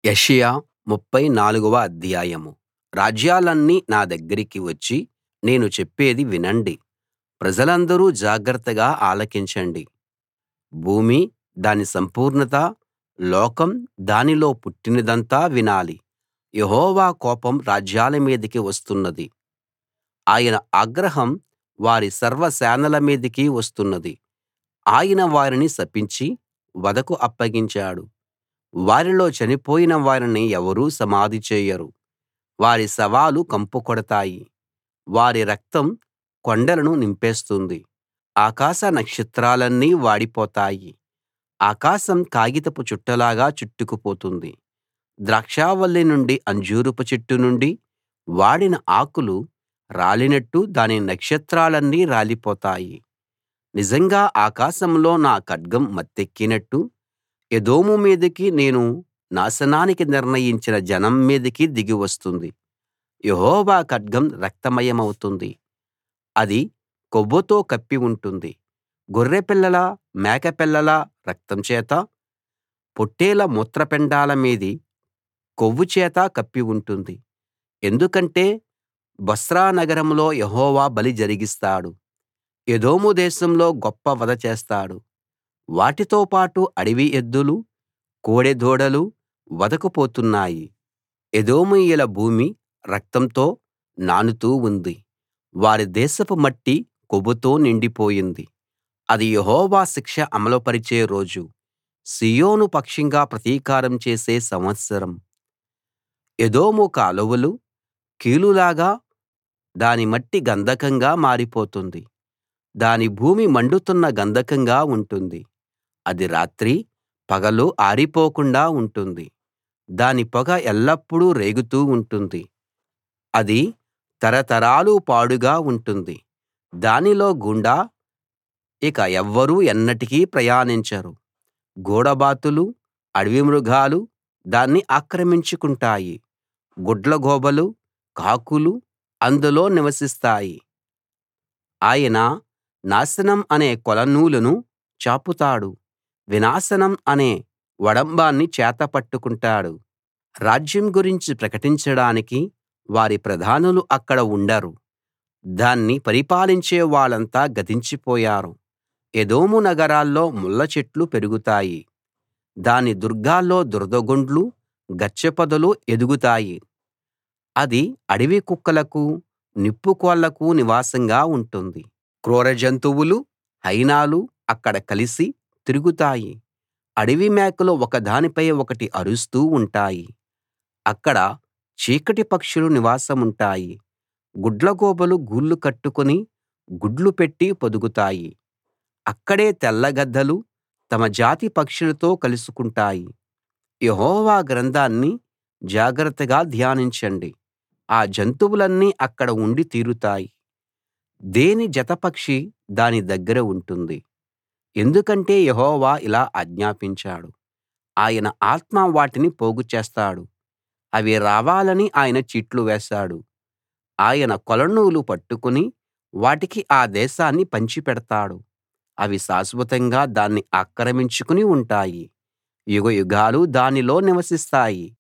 యెషయా ముప్ఫై నాలుగవ అధ్యాయం రాజ్యాలన్నీ నా దగ్గరికి వచ్చి నేను చెప్పేది వినండి ప్రజలందరూ జాగ్రత్తగా ఆలకించండి భూమీ దాని సంపూర్ణతా లోకం దానిలో పుట్టినదంతా వినాలి యెహోవా కోపం రాజ్యాల మీదికి వస్తున్నది ఆయన ఆగ్రహం వారి సర్వసేనల మీదికి వస్తున్నది ఆయన వారిని శపించి వధకు అప్పగించాడు వారిలో చనిపోయిన వారిని ఎవరూ సమాధి చేయరు వారి శవాలు కంపు కొడతాయి వారి రక్తం కొండలను నింపేస్తుంది ఆకాశ నక్షత్రాలన్నీ వాడిపోతాయి ఆకాశం కాగితపు చుట్టలాగా చుట్టుకుపోతుంది ద్రాక్షావల్లి నుండి అంజూరపు చెట్టు నుండి వాడిన ఆకులు రాలినట్టు దాని నక్షత్రాలన్నీ రాలిపోతాయి నిజంగా ఆకాశంలో నా ఖడ్గం మత్తెక్కినట్టు ఎదోము మీదికి నేను నాశనానికి నిర్ణయించిన జనం మీదికి దిగి వస్తుంది యెహోవా ఖడ్గం రక్తమయమవుతుంది అది కొవ్వుతో కప్పి ఉంటుంది గొర్రెపిల్లల మేకపిల్లల రక్తం చేత పొట్టేళ్ల మూత్రపిండాల మీది కొవ్వు చేత కప్పి ఉంటుంది ఎందుకంటే బొస్రా నగరంలో యెహోవా బలి జరిగిస్తాడు ఎదోము దేశంలో గొప్ప వధ చేస్తాడు వాటితో పాటు అడవి ఎద్దులు కోడెదూడలు వధకు పోతున్నాయి ఎదోమీయుల భూమి రక్తంతో నానుతూ ఉంది వారి దేశపు మట్టి కొవ్వుతో నిండిపోయింది అది యెహోవా శిక్ష అమలుపరిచే రోజు సీయోను పక్షంగా ప్రతీకారం చేసే సంవత్సరం ఎదోము కాలువలు కీలులాగా దాని మట్టి గంధకంగా మారిపోతుంది దాని భూమి మండుతున్న గంధకంగా ఉంటుంది అది రాత్రీ పగలూ ఆరిపోకుండా ఉంటుంది దాని పొగ ఎల్లప్పుడూ రేగుతూ ఉంటుంది అది తరతరాలు పాడుగా ఉంటుంది దానిలో గుండా ఇక ఎవ్వరూ ఎన్నటికీ ప్రయాణించరు గూడబాతులు అడవి మృగాలు దాన్ని ఆక్రమించుకుంటాయి గుడ్లగూబలు కాకులు అందులో నివసిస్తాయి ఆయన నాశనం అనే కొలనూలును చాపుతాడు వినాశనం అనే ఒడంబాన్ని చేత పట్టుకుంటాడు రాజ్యం గురించి ప్రకటించడానికి వారి ప్రధానులు అక్కడ ఉండరు దాన్ని పరిపాలించే వాళ్ళంతా గతించిపోయారు ఎదోము నగరాల్లో ముళ్ళ చెట్లు పెరుగుతాయి దాని దుర్గాల్లో దురదగొండ్లు గచ్చపొదలు ఎదుగుతాయి అది అడవి కుక్కలకు నిప్పుకోళ్లకు నివాసంగా ఉంటుంది క్రూర జంతువులు హైనాలు అక్కడ కలిసి తిరుగుతాయి అడవి మేకలు ఒకదానిపై ఒకటి అరుస్తూ ఉంటాయి అక్కడ చీకటి పక్షులు నివాసముంటాయి గుడ్లగూబలు గూళ్ళు కట్టుకుని గుడ్లు పెట్టి పొదుగుతాయి అక్కడే తెల్లగద్దలు తమ జాతి పక్షులతో కలుసుకుంటాయి యెహోవా గ్రంథాన్ని జాగ్రత్తగా ధ్యానించండి ఆ జంతువులన్నీ అక్కడ ఉండి తీరుతాయి దేని జతపక్షి దాని దగ్గర ఉంటుంది ఎందుకంటే యెహోవా ఇలా ఆజ్ఞాపించాడు ఆయన ఆత్మ వాటిని పోగు చేస్తాడు అవి రావాలని ఆయన చీట్లు వేశాడు ఆయన కొలనూలు పట్టుకుని వాటికి ఆ దేశాన్ని పంచిపెడతాడు అవి శాశ్వతంగా దాన్ని ఆక్రమించుకుని ఉంటాయి యుగయుగాలు దానిలో నివసిస్తాయి